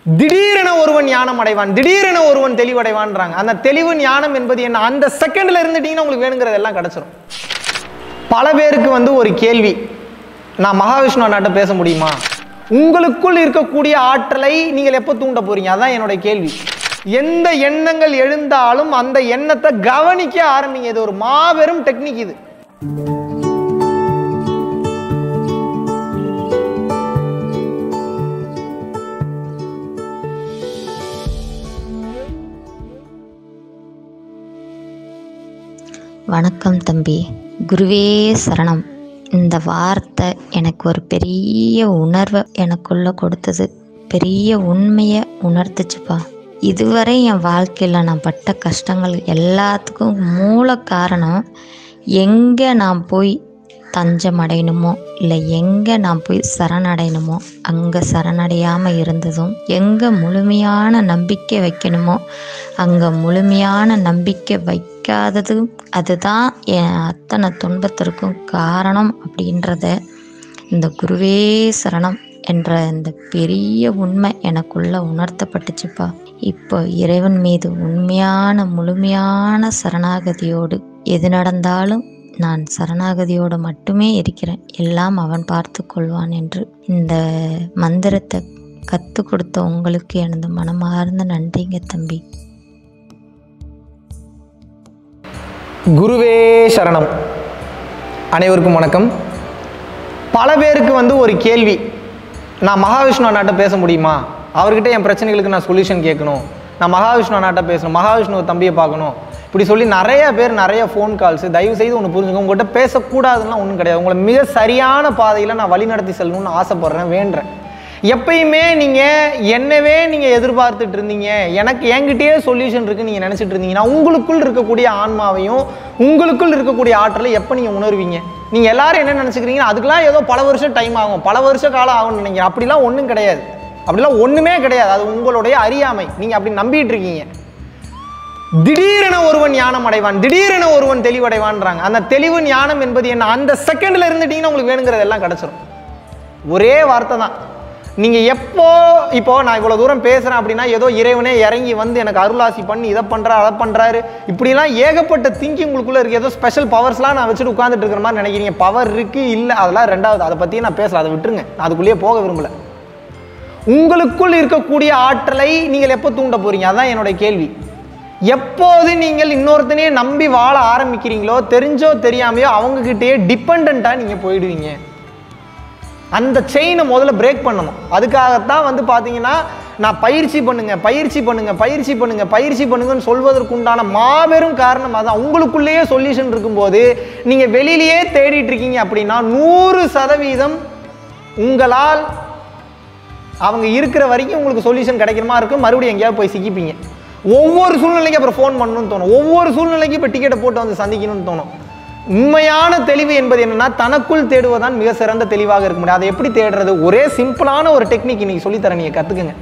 திடீரென ஒருவன் ஞானம் அடைவான் திடீரென ஒருவன் தெளிவடைவான்றாங்க அந்த தெளிவு ஞானம் என்பது என்ன அந்த செகண்ட்ல இருந்துட்டீங்கன்னா உங்களுக்கு வேணுங்கிறது எல்லாம் கிடைச்சிரும் பல பேருக்கு வந்து ஒரு கேள்வி நான் மகாவிஷ்ணு அண்ணாட்ட பேச முடியுமா உங்களுக்குள் இருக்கக்கூடிய ஆற்றலை நீங்கள் எப்போ தூண்ட போறீங்க அதான் என்னுடைய கேள்வி எந்த எண்ணங்கள் எழுந்தாலும் அந்த எண்ணத்தை கவனிக்க ஆரம்பிங்க இது ஒரு மாபெரும் டெக்னிக் இது வணக்கம் தம்பி குருவே சரணம் இந்த வார்த்தை எனக்கு ஒரு பெரிய உணர்வை எனக்குள்ள கொடுத்தது பெரிய உண்மையை உணர்த்துச்சுப்பா இதுவரை என் வாழ்க்கையில் நான் பட்ட கஷ்டங்கள் எல்லாத்துக்கும் மூல காரணம் எங்கே நான் போய் தஞ்சம் அடையணுமோ இல்லை எங்கே நான் போய் சரணடையணுமோ அங்கே சரணடையாமல் இருந்ததும் எங்கே முழுமையான நம்பிக்கை வைக்கணுமோ அங்கே முழுமையான நம்பிக்கை வைக்காததும் அதுதான் என் அத்தனை துன்பத்திற்கும் காரணம் அப்படின்றத இந்த குருவே சரணம் என்ற இந்த பெரிய உண்மை எனக்குள்ள உணர்த்தப்பட்டுச்சுப்பா இப்போ இறைவன் மீது உண்மையான முழுமையான சரணாகதியோடு எது நடந்தாலும் நான் சரணாகதியோடு மட்டுமே இருக்கிறேன் எல்லாம் அவன் பார்த்து கொள்வான் என்று இந்த மந்திரத்தை கற்றுக் கொடுத்த உங்களுக்கு எனது மனமார்ந்த நன்றிங்க தம்பி குருவே சரணம் அனைவருக்கும் வணக்கம் பல பேருக்கு வந்து ஒரு கேள்வி நான் மகாவிஷ்ணு அண்ணாட்ட பேச முடியுமா அவர்கிட்ட என் பிரச்சனைகளுக்கு நான் சொல்யூஷன் கேட்கணும் நான் மகாவிஷ்ணு அண்ணாட்ட பேசணும் மகாவிஷ்ணு தம்பியை பார்க்கணும் இப்படி சொல்லி நிறைய பேர் நிறைய ஃபோன் கால்ஸ் தயவு செய்து ஒன்று புரிஞ்சுங்க உங்கள்கிட்ட பேசக்கூடாதுன்னா ஒன்றும் கிடையாது உங்களை மிக சரியான பாதையில் நான் வழிநடத்தி செல்லணும்னு ஆசைப்படுறேன் வேண்டுறேன் எப்பயுமே நீங்கள் என்னவே நீங்கள் எதிர்பார்த்துட்டு இருந்தீங்க எனக்கு என்கிட்டயே சொல்யூஷன் இருக்குன்னு நீங்கள் நினச்சிட்டு இருந்தீங்கன்னா உங்களுக்குள் இருக்கக்கூடிய ஆன்மாவையும் உங்களுக்குள் இருக்கக்கூடிய ஆற்றலை எப்போ நீங்கள் உணர்வீங்க நீங்கள் எல்லாரும் என்ன நினச்சிக்கிறீங்கன்னா அதுக்கெல்லாம் ஏதோ பல வருஷம் டைம் ஆகும் பல வருஷ காலம் ஆகும்னு நினைக்கிறேன் அப்படிலாம் ஒன்றும் கிடையாது அப்படிலாம் ஒன்றுமே கிடையாது அது உங்களுடைய அறியாமை நீங்கள் அப்படி நம்பிட்டு இருக்கீங்க திடீரென ஒருவன் ஞானம் அடைவான் திடீரென ஒருவன் தெளிவடைவான்றாங்க அந்த தெளிவு ஞானம் என்பது என்ன அந்த செகண்ட்ல இருந்துட்டீங்கன்னா உங்களுக்கு வேணுங்கிறது எல்லாம் கிடைச்சிரும் ஒரே வார்த்தை தான் நீங்க எப்போ இப்போ நான் இவ்வளவு தூரம் பேசுறேன் அப்படின்னா ஏதோ இறைவனே இறங்கி வந்து எனக்கு அருளாசி பண்ணி இதை பண்றா அதை பண்றாரு இப்படிலாம் ஏகப்பட்ட திங்கிங் உங்களுக்குள்ள இருக்கு ஏதோ ஸ்பெஷல் பவர்ஸ்லாம் நான் வச்சுட்டு உட்காந்துட்டு இருக்கிற மாதிரி நினைக்கிறீங்க பவர் இருக்கு இல்லை அதெல்லாம் ரெண்டாவது அதை பத்தி நான் பேசல அதை விட்டுருங்க நான் அதுக்குள்ளேயே போக விரும்பல உங்களுக்குள் இருக்கக்கூடிய ஆற்றலை நீங்கள் எப்போ தூண்ட போறீங்க அதான் என்னுடைய கேள்வி எப்போது நீங்கள் இன்னொருத்தனையே நம்பி வாழ ஆரம்பிக்கிறீங்களோ தெரிஞ்சோ தெரியாமையோ அவங்கக்கிட்டேயே டிபெண்ட்டாக நீங்கள் போயிடுவீங்க அந்த செயினை முதல்ல பிரேக் பண்ணணும் அதுக்காகத்தான் வந்து பார்த்தீங்கன்னா நான் பயிற்சி பண்ணுங்க பயிற்சி பண்ணுங்க பயிற்சி பண்ணுங்க பயிற்சி பண்ணுங்கன்னு சொல்வதற்குண்டான மாபெரும் காரணம் அதான் உங்களுக்குள்ளேயே சொல்யூஷன் இருக்கும்போது நீங்கள் வெளியிலேயே தேடிட்டு இருக்கீங்க அப்படின்னா நூறு சதவீதம் உங்களால் அவங்க இருக்கிற வரைக்கும் உங்களுக்கு சொல்யூஷன் கிடைக்கிற மாதிரி இருக்கும் மறுபடியும் எங்கேயாவது போய் சிக்கிப்பீங்க ஒவ்வொரு சூழ்நிலைக்கும் அப்புறம் ஃபோன் பண்ணணும்னு தோணும் ஒவ்வொரு சூழ்நிலைக்கும் இப்போ டிக்கெட்டை போட்டு வந்து சந்திக்கணும்னு தோணும் உண்மையான தெளிவு என்பது என்னன்னா தனக்குள் தேடுவதுதான் மிக சிறந்த தெளிவாக இருக்க முடியும் அதை எப்படி தேடுறது ஒரே சிம்பிளான ஒரு டெக்னிக் இன்னைக்கு சொல்லித்தரேன் நீங்கள் கற்றுக்குங்க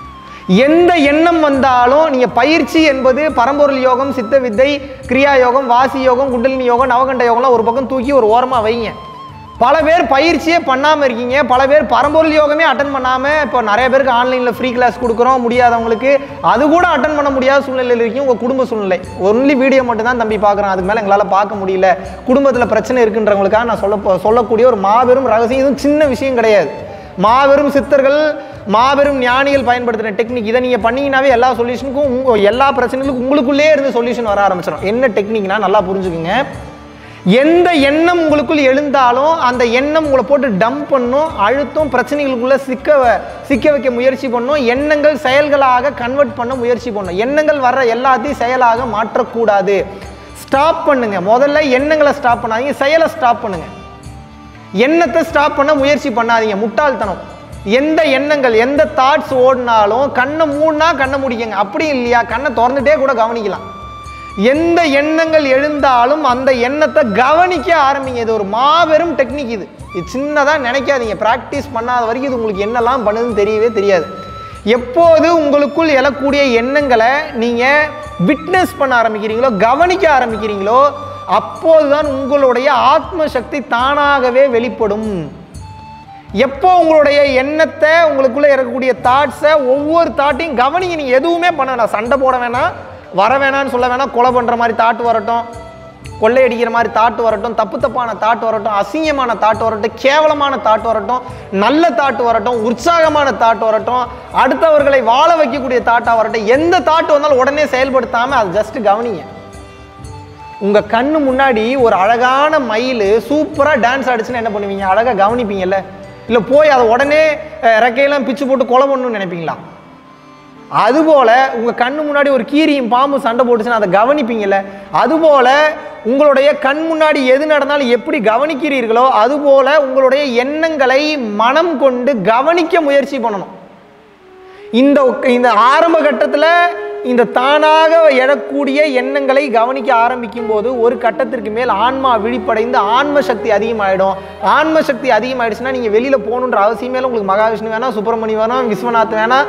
எந்த எண்ணம் வந்தாலும் நீங்க பயிற்சி என்பது பரம்பொருள் யோகம் சித்த வித்தை கிரியா யோகம் வாசி யோகம் குண்டலினி யோகம் நவகண்ட யோகம்லாம் ஒரு பக்கம் தூக்கி ஒரு ஓரமா வைங்க பல பேர் பயிற்சியே பண்ணாமல் இருக்கீங்க பல பேர் பரம்பொருள் யோகமே அட்டன் பண்ணாமல் இப்போ நிறைய பேருக்கு ஆன்லைனில் ஃப்ரீ கிளாஸ் கொடுக்குறோம் முடியாதவங்களுக்கு அது கூட அட்டன் பண்ண முடியாத சூழ்நிலையில் இருக்கீங்க உங்கள் குடும்ப சூழ்நிலை ஒன்லி வீடியோ மட்டும் தான் தம்பி பார்க்குறேன் அதுக்கு மேலே எங்களால் பார்க்க முடியல குடும்பத்தில் பிரச்சனை இருக்குன்றவங்களுக்காக நான் சொல்ல போ- சொல்லக்கூடிய ஒரு மாபெரும் ரகசியம் இதுவும் சின்ன விஷயம் கிடையாது மாபெரும் சித்தர்கள் மாபெரும் ஞானிகள் பயன்படுத்தின டெக்னிக் இதை நீங்கள் பண்ணீங்கன்னாவே எல்லா சொல்யூஷனுக்கும் உங்க எல்லா பிரச்சனைகளுக்கும் உங்களுக்குள்ளே இருந்து சொல்யூஷன் வர ஆரம்பிச்சிடும் என்ன டெக்னிக்னா நல்லா புரிஞ்சுக்குங்க எந்த எண்ணம் உங்களுக்குள் எழுந்தாலும் அந்த எண்ணம் உங்களை போட்டு டம்ப் பண்ணும் அழுத்தம் பிரச்சனைகளுக்குள்ள சிக்க வ- சிக்க வைக்க முயற்சி பண்ணும் எண்ணங்கள் செயல்களாக கன்வெர்ட் பண்ண முயற்சி பண்ணும் எண்ணங்கள் வர்ற எல்லாத்தையும் செயலாக மாற்றக்கூடாது ஸ்டாப் பண்ணுங்க முதல்ல எண்ணங்களை ஸ்டாப் பண்ணாதீங்க செயலை ஸ்டாப் பண்ணுங்க எண்ணத்தை ஸ்டாப் பண்ண முயற்சி பண்ணாதீங்க முட்டாள்தனம் எந்த எண்ணங்கள் எந்த தாட்ஸ் ஓடினாலும் கண்ணை மூடினா கண்ணை முடிக்கங்க அப்படி இல்லையா கண்ணை திறந்துட்டே கூட கவனிக்கலாம் எந்த எண்ணங்கள் எழுந்தாலும் அந்த எண்ணத்தை கவனிக்க ஆரம்பிங்க இது ஒரு மாபெரும் டெக்னிக் இது இது சின்னதாக நினைக்காதீங்க ப்ராக்டிஸ் பண்ணாத வரைக்கும் இது உங்களுக்கு என்னெல்லாம் பண்ணுதுன்னு தெரியவே தெரியாது எப்போது உங்களுக்குள் எழக்கூடிய எண்ணங்களை நீங்கள் விட்னஸ் பண்ண ஆரம்பிக்கிறீங்களோ கவனிக்க ஆரம்பிக்கிறீங்களோ அப்போதுதான் உங்களுடைய ஆத்ம சக்தி தானாகவே வெளிப்படும் எப்போ உங்களுடைய எண்ணத்தை உங்களுக்குள்ளே இருக்கக்கூடிய தாட்ஸை ஒவ்வொரு தாட்டையும் கவனிங்க நீங்கள் எதுவுமே பண்ண வேணாம் சண்டை போட வேணாம் வர வேணாம்னு சொல்ல வேணாம் கொலை பண்ணுற மாதிரி தாட்டு வரட்டும் கொள்ளையடிக்கிற மாதிரி தாட்டு வரட்டும் தப்பு தப்பான தாட்டு வரட்டும் அசிங்கமான தாட்டு வரட்டும் கேவலமான தாட்டு வரட்டும் நல்ல தாட்டு வரட்டும் உற்சாகமான தாட்டு வரட்டும் அடுத்தவர்களை வாழ வைக்கக்கூடிய தாட்டா வரட்டும் எந்த தாட்டு வந்தாலும் உடனே செயல்படுத்தாமல் அது ஜஸ்ட் கவனிங்க உங்க கண்ணு முன்னாடி ஒரு அழகான மயில் சூப்பரா டான்ஸ் ஆடிச்சுன்னா என்ன பண்ணுவீங்க அழகா கவனிப்பீங்கல்ல இல்ல போய் அதை உடனே அஹ், ரெக்கையெல்லாம் பிச்சு போட்டு கொலை பண்ணணும்னு நினைப்பீங்களா அதுபோல உங்க கண்ணு முன்னாடி ஒரு கீரியும் பாம்பு சண்டை போட்டுச்சுன்னா அதை கவனிப்பீங்கல்ல அதுபோல உங்களுடைய கண் முன்னாடி எது நடந்தாலும் எப்படி கவனிக்கிறீர்களோ அதுபோல உங்களுடைய எண்ணங்களை மனம் கொண்டு கவனிக்க முயற்சி பண்ணணும் இந்த இந்த ஆரம்ப கட்டத்தில் இந்த தானாக எழக்கூடிய எண்ணங்களை கவனிக்க ஆரம்பிக்கும் போது ஒரு கட்டத்திற்கு மேல் ஆன்மா விழிப்படைந்து ஆன்ம சக்தி அதிகமாயிடும் ஆன்ம சக்தி அதிகமாயிடுச்சுன்னா நீங்கள் வெளியில் போகணுன்ற அவசியமே இல்லை உங்களுக்கு மகாவிஷ்ணு வேணாம் சுப்பிரமணி வேணாம் விஸ்வநாத் வேணாம்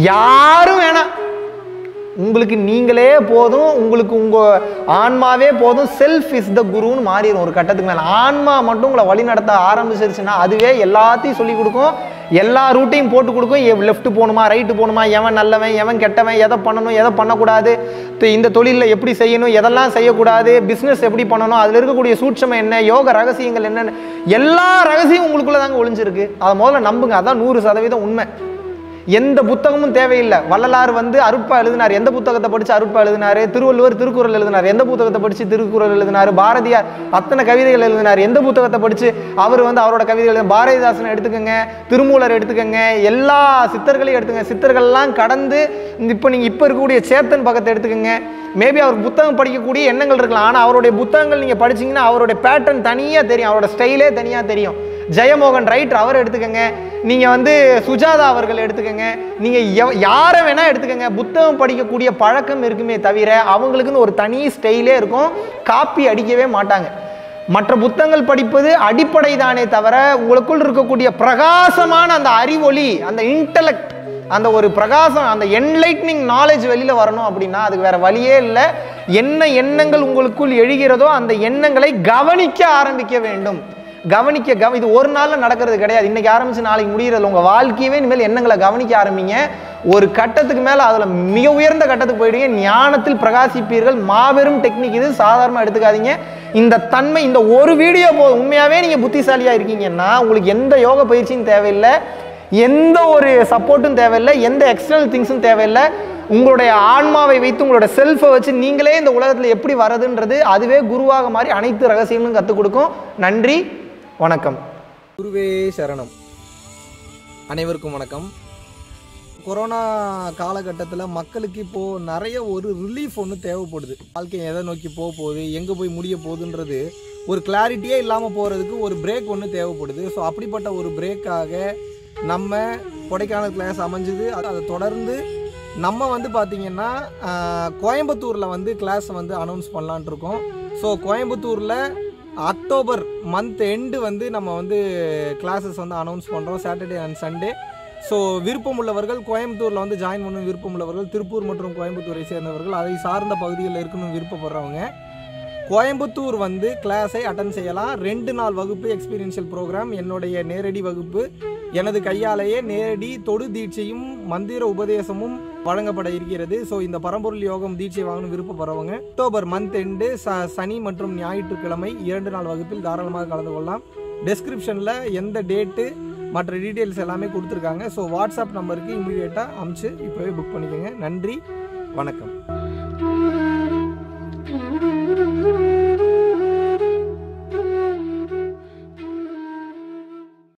யாரும் வேணாம் உங்களுக்கு நீங்களே போதும் உங்களுக்கு உங்கள் ஆன்மாவே போதும் செல்ஃப் இஸ் த குருன்னு மாறிடும் ஒரு கட்டத்துக்கு மேலே ஆன்மா மட்டும் உங்களை வழி நடத்த ஆரம்பிச்சிருச்சுன்னா அதுவே எல்லாத்தையும் சொல்லி கொடுக்கும் எல்லா ரூட்டையும் போட்டு கொடுக்கும் லெஃப்ட் போகணுமா ரைட்டு போகணுமா எவன் நல்லவன் எவன் கெட்டவன் எதை பண்ணணும் எதை பண்ணக்கூடாது தி- இந்த தொழிலில் எப்படி செய்யணும் எதெல்லாம் செய்யக்கூடாது பிஸ்னஸ் எப்படி பண்ணணும் அதில் இருக்கக்கூடிய சூட்சமம் என்ன யோக ரகசியங்கள் என்னன்னு எல்லா ரகசியம் உங்களுக்குள்ள தாங்க ஒளிஞ்சிருக்கு அதை முதல்ல நம்புங்க அதான் நூறு சதவீதம் உண்மை எந்த புத்தகமும் தேவையில்லை வள்ளலார் வந்து அருட்பா எழுதினார் எந்த புத்தகத்தை படிச்சு அருட்பா எழுதினாரு திருவள்ளுவர் திருக்குறள் எழுதினார் எந்த புத்தகத்தை படிச்சு திருக்குறள் எழுதினார் பாரதியார் அத்தனை கவிதைகள் எழுதினார் எந்த புத்தகத்தை படிச்சு அவர் வந்து அவரோட கவிதைகள் எழுதி பாரதிதாசனை எடுத்துக்கோங்க திருமூலர் எடுத்துக்கோங்க எல்லா சித்தர்களையும் எடுத்துக்கங்க சித்தர்கள்லாம் கடந்து இப்போ நீங்கள் இப்போ இருக்கக்கூடிய சேத்தன் பக்கத்தை எடுத்துக்கோங்க மேபி அவர் புத்தகம் படிக்கக்கூடிய எண்ணங்கள் இருக்கலாம் ஆனால் அவருடைய புத்தகங்கள் நீங்கள் படிச்சீங்கன்னா அவருடைய பேட்டர்ன் தனியாக தெரியும் அவரோட ஸ்டைலே தனியாக தெரியும் ஜெயமோகன் ரைட்டர் அவர் எடுத்துக்கோங்க நீங்கள் வந்து சுஜாதா அவர்கள் எடுத்துக்கோங்க நீங்கள் எவ யாரை வேணால் எடுத்துக்கோங்க புத்தகம் படிக்கக்கூடிய பழக்கம் இருக்குமே தவிர அவங்களுக்குன்னு ஒரு தனி ஸ்டைலே இருக்கும் காப்பி அடிக்கவே மாட்டாங்க மற்ற புத்தகங்கள் படிப்பது அடிப்படை தானே தவிர உங்களுக்குள் இருக்கக்கூடிய பிரகாசமான அந்த அறிவொளி அந்த இன்டலெக்ட் அந்த ஒரு பிரகாசம் அந்த என்லைட்னிங் நாலேஜ் வெளியில வரணும் அப்படின்னா அதுக்கு வேற வழியே இல்லை என்ன எண்ணங்கள் உங்களுக்குள் எழுகிறதோ அந்த எண்ணங்களை கவனிக்க ஆரம்பிக்க வேண்டும் கவனிக்க கவ இது ஒரு நாள்ல நடக்கிறது கிடையாது இன்னைக்கு ஆரம்பிச்சு நாளைக்கு முடியறது உங்க வாழ்க்கையவே இனிமேல் எண்ணங்களை கவனிக்க ஆரம்பிங்க ஒரு கட்டத்துக்கு மேல அதுல மிக உயர்ந்த கட்டத்துக்கு போயிடுங்க ஞானத்தில் பிரகாசிப்பீர்கள் மாபெரும் டெக்னிக் இது சாதாரணமா எடுத்துக்காதீங்க இந்த தன்மை இந்த ஒரு வீடியோ போதும் உண்மையாவே நீங்க புத்திசாலியா இருக்கீங்கன்னா உங்களுக்கு எந்த யோக பயிற்சியும் தேவையில்லை எந்த ஒரு சப்போர்ட்டும் தேவையில்லை எந்த எக்ஸ்டர்னல் திங்ஸும் தேவையில்லை உங்களுடைய ஆன்மாவை வைத்து உங்களோட செல்ஃபை வச்சு நீங்களே இந்த உலகத்தில் எப்படி வரதுன்றது அதுவே குருவாக மாதிரி அனைத்து ரகசியங்களும் கற்றுக் கொடுக்கும் நன்றி வணக்கம் குருவே சரணம் அனைவருக்கும் வணக்கம் கொரோனா காலகட்டத்தில் மக்களுக்கு இப்போது நிறைய ஒரு ரிலீஃப் ஒன்று தேவைப்படுது வாழ்க்கை எதை நோக்கி போக போகுது எங்கே போய் முடிய போகுதுன்றது ஒரு கிளாரிட்டியே இல்லாமல் போகிறதுக்கு ஒரு பிரேக் ஒன்று தேவைப்படுது ஸோ அப்படிப்பட்ட ஒரு பிரேக்காக நம்ம கொடைக்கானல் கிளாஸ் அமைஞ்சுது அது- அதை தொடர்ந்து நம்ம வந்து பார்த்திங்கன்னா கோயம்புத்தூரில் வந்து கிளாஸ் வந்து அனௌன்ஸ் பண்ணலான்ட்டு இருக்கோம் ஸோ கோயம்புத்தூரில் அக்டோபர் மந்த் எண்டு வந்து நம்ம வந்து கிளாஸஸ் வந்து அனௌன்ஸ் பண்ணுறோம் சாட்டர்டே அண்ட் சண்டே ஸோ விருப்பம் உள்ளவர்கள் கோயம்புத்தூரில் வந்து ஜாயின் பண்ண விருப்பம் உள்ளவர்கள் திருப்பூர் மற்றும் கோயம்புத்தூரை சேர்ந்தவர்கள் அதை சார்ந்த பகுதிகளில் இருக்கணும்னு விருப்பப்படுறவங்க கோயம்புத்தூர் வந்து கிளாஸை அட்டன் செய்யலாம் ரெண்டு நாள் வகுப்பு எக்ஸ்பீரியன்ஷியல் ப்ரோக்ராம் என்னுடைய நேரடி வகுப்பு எனது கையாலேயே நேரடி தொடு தீட்சையும் மந்திர உபதேசமும் வழங்கப்பட இருக்கிறது ஸோ இந்த பரம்பொருள் யோகம் தீட்சை வாங்கணும் விருப்பப்படுறவங்க அக்டோபர் மந்த் எண்டு ச சனி மற்றும் ஞாயிற்றுக்கிழமை இரண்டு நாள் வகுப்பில் தாராளமாக கலந்து கொள்ளலாம் டெஸ்கிரிப்ஷனில் எந்த டேட்டு மற்ற டீட்டெயில்ஸ் எல்லாமே கொடுத்துருக்காங்க ஸோ வாட்ஸ்அப் நம்பருக்கு இமீடியட்டாக அமுச்சு இப்போவே புக் பண்ணிக்கோங்க நன்றி வணக்கம்